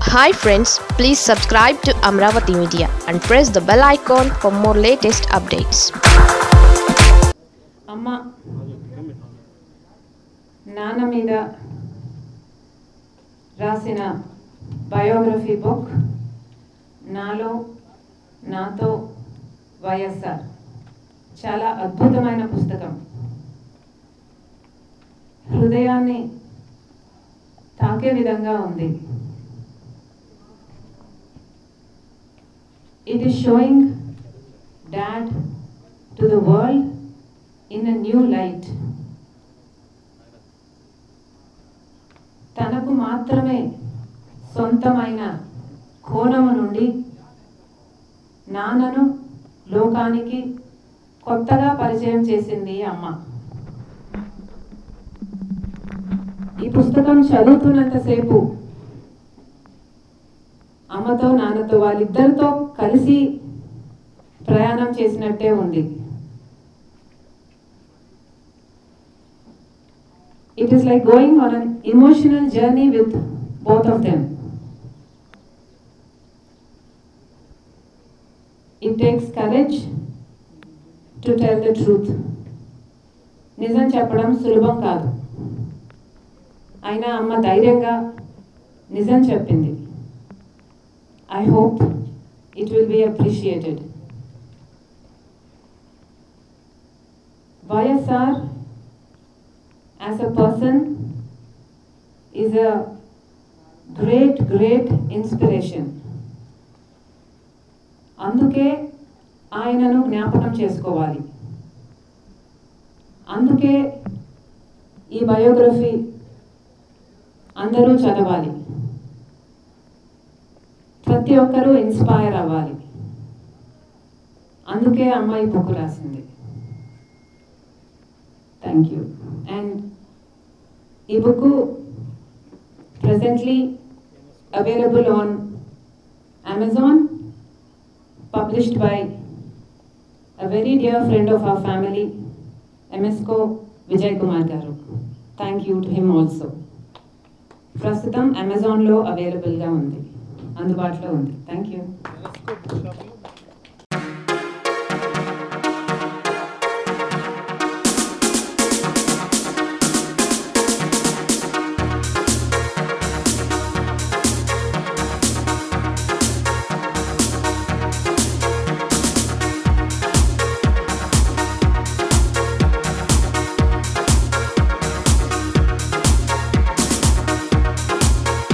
Hi friends please subscribe to Amaravati media and press the bell icon for more latest updates అమ్మ నాన్న మీద రాసిన biography book నాలో నాతో వైఎస్ఆర్ చాలా అద్భుతమైన పుస్తకం హృదయాన్ని తాకే విధంగా ఉంది It is showing dad to the world in a new light. తనకు మాత్రమే సొంతమైన కోణము నుండి నాన్నను లోకానికి కొత్తగా పరిచయం చేసింది అమ్మ ఈ పుస్తకం చదువుతున్నంతసేపు అమ్మతో నాన్నతో వాళ్ళిద్దరితో కలిసి ప్రయాణం చేసినట్టే ఉంది it is like going on an emotional journey with both of them it takes courage to tell the truth నిజం చెప్పడం సులభం కాదు అయినా అమ్మ ధైర్యంగా నిజం చెప్పింది I hope it will be appreciated. YSR as a person is a great, great inspiration. అందుకే ఆయనను జ్ఞాపకం చేసుకోవాలి అందుకే ఈ బయోగ్రఫీ అందరూ చదవాలి ప్రతి ఒక్కరూ ఇన్స్పైర్ అవ్వాలి అందుకే అమ్మాయి బుక్ రాసింది థ్యాంక్ యూ అండ్ ఈ book presently available on Amazon published by a very dear friend of our family ఎంఎస్కో Vijay Kumar garu thank you to him also ప్రస్తుతం అమెజాన్లో అవైలబుల్గా ఉంది అందుబాటులో ఉంది థ్యాంక్ యూ